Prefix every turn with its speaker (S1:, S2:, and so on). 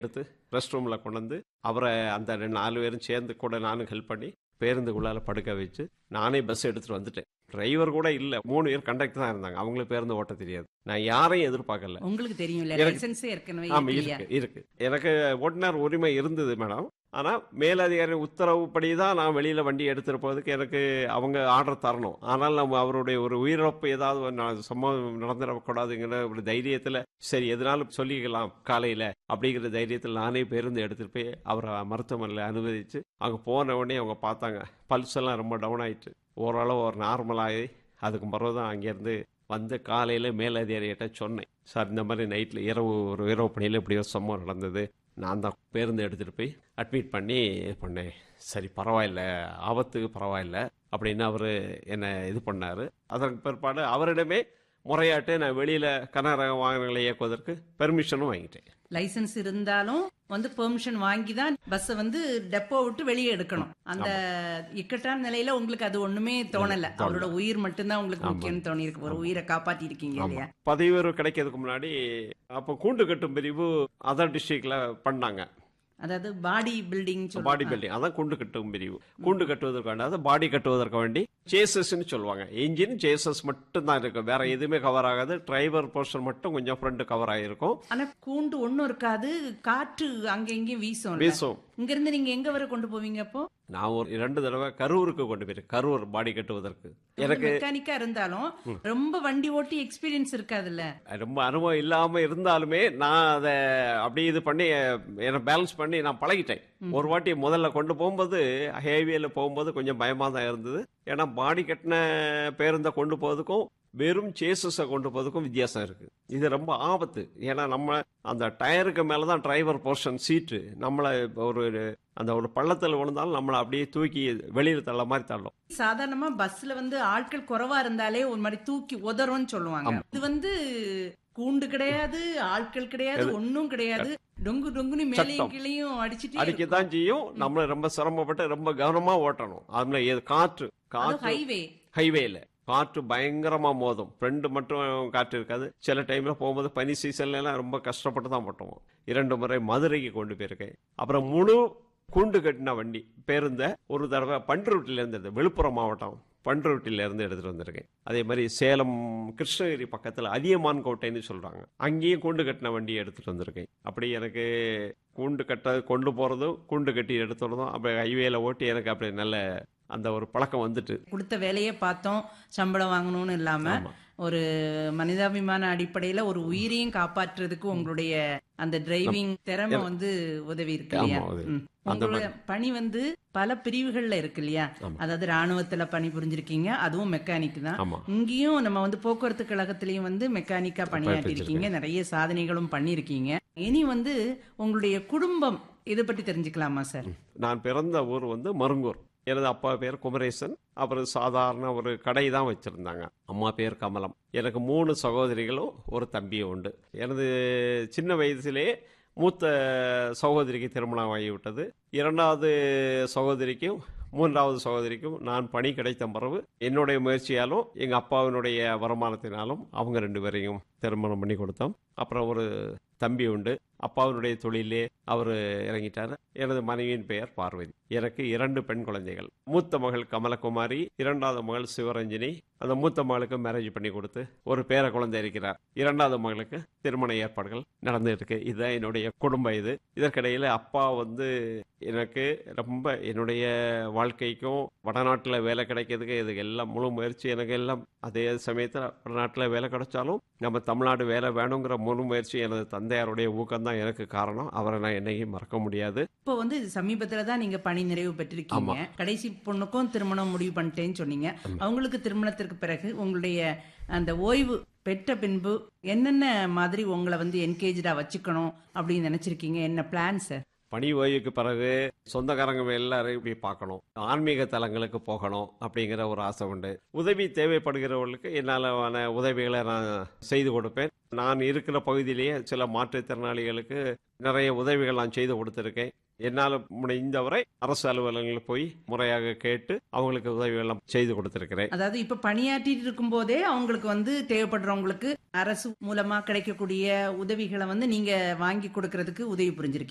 S1: எடுத்து ரெஸ்ட் ரூமில் கொண்டு வந்து அவரை அந்த ரெண்டு நாலு பேரும் சேர்ந்து கூட நானும் ஹெல்ப் பண்ணி பேருந்துக்குள்ளால படுக்க வச்சு நானே பஸ் எடுத்துட்டு வந்துட்டேன் டிரைவர் கூட இல்லை மூணு பேர் கண்டக்டர் தான் இருந்தாங்க அவங்களுக்கு பேருந்து ஓட்ட தெரியாது நான் யாரையும் எதிர்பார்க்கல
S2: உங்களுக்கு தெரியும்ல
S1: எனக்கு-
S2: லைசன்ஸ் ஏற்கனவே
S1: ஆமா
S2: இருக்கு இல்லையா?
S1: இருக்கு இருக்கு எனக்கு ஓட்டுநர் உரிமை இருந்தது மேடம் ஆனா மேலதிகாரி உத்தரவுப்படி தான் நான் வெளியில வண்டி எடுத்துட்டு போறதுக்கு எனக்கு அவங்க ஆர்டர் தரணும் ஆனால் நம்ம அவருடைய ஒரு உயிரிழப்பு ஏதாவது ஒரு நா- சம்பவம் நடந்துடக்கூடாதுங்கிற ஒரு தைரியத்துல சரி எதனாலும் சொல்லிக்கலாம் காலையில அப்படிங்கிற தைரியத்தில் நானே பேருந்து எடுத்துட்டு போய் அவரை மருத்துவமனையில் அனுமதிச்சு அங்க போன உடனே அவங்க பார்த்தாங்க பல்ஸ் எல்லாம் ரொம்ப டவுன் ஆயிட்டு ஓரளவு ஒரு நார்மலாகி அதுக்கு பிறகு தான் அங்கேருந்து வந்து காலையில் மேலதிகாரிகிட்ட சொன்னேன் சார் இந்த மாதிரி நைட்டில் இரவு ஒரு இரவு பணியில் இப்படி ஒரு சம்பவம் நடந்தது நான் தான் பேருந்து எடுத்துகிட்டு போய் அட்மிட் பண்ணி இது பண்ணேன் சரி பரவாயில்ல ஆபத்துக்கு பரவாயில்ல அப்படின்னு அவர் என்னை இது பண்ணார் அதற்கு பிற்பாடு அவரிடமே முறையாட்டு நான் வெளியில் கனரக வாகனங்களை இயக்குவதற்கு பெர்மிஷனும் வாங்கிட்டேன்
S2: லைசன்ஸ் இருந்தாலும் வந்து பெர்மிஷன் வாங்கி தான் பஸ் வந்து டெப்போ விட்டு வெளியே எடுக்கணும் அந்த இக்கட்டான நிலையில உங்களுக்கு அது ஒண்ணுமே தோணல
S1: தோணல.
S2: அவரோட உயிர் மட்டும்தான் உங்களுக்கு
S1: ஆமா.
S2: முக்கியம்னு தோணி இருக்கு ஒரு உயிரை காப்பாத்தி இருக்கீங்க இல்லையா
S1: ஆமாம் பதிவு கிடைக்கிறதுக்கு முன்னாடி அப்போ கூண்டு கட்டும் பிரிவு அதர் டிஸ்ட்ரிக்ட்ல பண்ணாங்க
S2: அதாவது பாடி பில்டிங்
S1: பாடி பில்டிங் அதான் குண்டு கட்டும் பிரிவு கூண்டு கட்டுவதற்கான அது பாடி கட்டுவதற்கு வேண்டி சேசஸ்ன்னு சொல்லுவாங்க இன்ஜின் சேசஸ் மட்டும் தான் இருக்கும் வேற எதுவுமே கவர் ஆகாது டிரைவர் போர்ஷன் மட்டும் கொஞ்சம் ஃப்ரண்ட் கவர் ஆகிருக்கும்
S2: ஆனா கூண்டு ஒண்ணும் இருக்காது காற்று அங்க இங்கேயும் வீசும்
S1: வீசும்
S2: இங்க இருந்து நீங்க எங்க வரை கொண்டு போவீங்க அப்போ
S1: நான் ஒரு இரண்டு தடவை கரூருக்கு கொண்டு போயிருக்கேன் கரூர் பாடி கட்டுவதற்கு எனக்கு
S2: மெக்கானிக்கா இருந்தாலும் ரொம்ப வண்டி ஓட்டி எக்ஸ்பீரியன்ஸ் இருக்காதுல்ல
S1: ரொம்ப அனுபவம் இல்லாம இருந்தாலுமே நான் அதை அப்படியே இது பண்ணி என்னை பேலன்ஸ் பண்ணி நான் பழகிட்டேன் ஒரு வாட்டி முதல்ல கொண்டு போகும்போது ஹேவியில போகும்போது கொஞ்சம் பயமா தான் இருந்தது ஏன்னா பாடி கட்டின பேருந்தை கொண்டு போறதுக்கும் வெறும் சேசஸை கொண்டு போறதுக்கும் வித்தியாசம் இருக்கு இது ரொம்ப ஆபத்து ஏன்னா நம்ம அந்த டயருக்கு மேல தான் டிரைவர் போர்ஷன் சீட்டு நம்மளை ஒரு அந்த ஒரு பள்ளத்தில் விழுந்தாலும் நம்மளை அப்படியே தூக்கி வெளியில தள்ள மாதிரி தள்ளும்
S2: சாதாரணமா பஸ்ல வந்து ஆட்கள் குறைவா இருந்தாலே ஒரு மாதிரி தூக்கி உதறும்னு சொல்லுவாங்க இது வந்து கூண்டு கிடையாது ஆட்கள் கிடையாது ஒண்ணும் கிடையாது டொங்கு டொங்குன்னு மேலையும்
S1: சத்தம்.
S2: கீழையும் அடிச்சிட்டு
S1: அடிக்கத்தான் செய்யும் நம்மள ரொம்ப சிரமப்பட்டு ரொம்ப கவனமா ஓட்டணும் அதுல எது காற்று காற்று
S2: ஹைவே
S1: ஹைவேல காற்று பயங்கரமா மோதும் ஃப்ரெண்டு மட்டும் காற்று இருக்காது சில டைம்ல போகும்போது பனி சீசன்ல எல்லாம் ரொம்ப கஷ்டப்பட்டு தான் போட்டோம் இரண்டு முறை மதுரைக்கு கொண்டு போயிருக்கேன் அப்புறம் முழு கூண்டு கட்டின வண்டி பேருந்த ஒரு தடவை பண்ருட்டில இருந்து விழுப்புரம் மாவட்டம் பண்ருட்டில இருந்து எடுத்துட்டு வந்திருக்கேன் அதே மாதிரி சேலம் கிருஷ்ணகிரி பக்கத்துல அதியமான் கோட்டைன்னு சொல்றாங்க அங்கேயும் கூண்டு கட்டின வண்டி எடுத்துட்டு வந்திருக்கேன் அப்படி எனக்கு கூண்டு கட்ட கொண்டு போறதும் கூண்டு கட்டி எடுத்துறதும் அப்படி ஹைவேல ஓட்டி எனக்கு அப்படி நல்ல அந்த ஒரு பழக்கம் வந்துட்டு
S2: கொடுத்த வேலையை பார்த்தோம் சம்பளம் வாங்கணும்னு இல்லாம
S1: ஆமா.
S2: ஒரு மனிதாபிமான அடிப்படையில ஒரு உயிரையும் காப்பாற்றுறதுக்கு உங்களுடைய அந்த டிரைவிங் திறமை வந்து உதவி இருக்கு இல்லையா
S1: ஆமா, உதவி.
S2: ம்.
S1: அந்த
S2: உங்களோட பணி வந்து பல பிரிவுகள்ல இருக்கு இல்லையா
S1: ஆமா.
S2: அதாவது ராணுவத்துல பணி புரிஞ்சிருக்கீங்க அதுவும் மெக்கானிக் தான்
S1: ஆமா
S2: இங்கேயும் நம்ம வந்து போக்குவரத்து கழகத்திலயும் வந்து மெக்கானிக்கா பணியாற்றி இருக்கீங்க நிறைய சாதனைகளும் பண்ணிருக்கீங்க இனி வந்து உங்களுடைய குடும்பம் இதை பற்றி தெரிஞ்சுக்கலாமா சார்
S1: நான் பிறந்த ஊர் வந்து மருங்கூர் எனது அப்பா பேர் குமரேசன் அப்புறம் சாதாரண ஒரு கடை தான் வச்சிருந்தாங்க அம்மா பேர் கமலம் எனக்கு மூணு சகோதரிகளும் ஒரு தம்பியும் உண்டு எனது சின்ன வயதிலே மூத்த சகோதரிக்கு திருமணம் ஆகிவிட்டது இரண்டாவது சகோதரிக்கும் மூன்றாவது சகோதரிக்கும் நான் பணி கிடைத்த பிறகு என்னுடைய முயற்சியாலும் எங்க அப்பாவினுடைய வருமானத்தினாலும் அவங்க ரெண்டு பேரையும் திருமணம் பண்ணி கொடுத்தோம் அப்புறம் ஒரு தம்பி உண்டு அப்பாவினுடைய தொழிலே அவர் இறங்கிட்டார் எனது மனைவியின் பெயர் பார்வதி எனக்கு இரண்டு பெண் குழந்தைகள் மூத்த மகள் கமலகுமாரி இரண்டாவது மகள் சிவரஞ்சினி அந்த மூத்த மகளுக்கு மேரேஜ் பண்ணி கொடுத்து ஒரு பேர குழந்தை இருக்கிறார் இரண்டாவது மகளுக்கு திருமண ஏற்பாடுகள் நடந்துட்டு இருக்கு இதுதான் என்னுடைய குடும்ப இது இதற்கிடையில அப்பா வந்து எனக்கு ரொம்ப என்னுடைய வாழ்க்கைக்கும் வடநாட்டில் வேலை கிடைக்கிறதுக்கு இதுக்கு எல்லாம் முழு முயற்சி எனக்கு எல்லாம் அதே சமயத்தில் வடநாட்டில் வேலை கிடைச்சாலும் நம்ம தமிழ்நாடு வேலை வேணுங்கிற முழு முயற்சி எனது தந்தையாருடைய ஊக்கம் தான் எனக்கு காரணம் அவரை நான் என்னையும் மறக்க முடியாது
S2: இப்போ வந்து சமீபத்துல தான் நீங்க பணி நிறைவு பெற்றிருக்கீங்க கடைசி பொண்ணுக்கும் திருமணம் முடிவு பண்ணிட்டேன்னு சொன்னீங்க அவங்களுக்கு திருமணத்திற்கு பிறகு உங்களுடைய அந்த ஓய்வு பெற்ற பின்பு என்னென்ன மாதிரி உங்களை வந்து என்கேஜா வச்சுக்கணும் அப்படின்னு நினைச்சிருக்கீங்க என்ன பிளான் சார்
S1: பணி ஓய்வுக்கு பிறகு சொந்தக்காரங்க எல்லாரையும் இப்படி பார்க்கணும் ஆன்மீக தலங்களுக்கு போகணும் அப்படிங்கிற ஒரு ஆசை உண்டு உதவி தேவைப்படுகிறவர்களுக்கு என்னாலான உதவிகளை நான் செய்து கொடுப்பேன் நான் இருக்கிற பகுதியிலேயே சில மாற்றுத்திறனாளிகளுக்கு நிறைய உதவிகள் நான் செய்து கொடுத்துருக்கேன் என்னால் முடிந்தவரை அரசு அலுவலகங்களில் போய் முறையாக கேட்டு அவங்களுக்கு உதவிகள் செய்து கொடுத்துருக்கிறேன்
S2: அதாவது இப்ப பணியாற்றிட்டு இருக்கும் போதே அவங்களுக்கு வந்து தேவைப்படுறவங்களுக்கு அரசு மூலமா கிடைக்கக்கூடிய உதவிகளை வந்து நீங்க வாங்கி கொடுக்கறதுக்கு உதவி புரிஞ்சிருக்கீங்க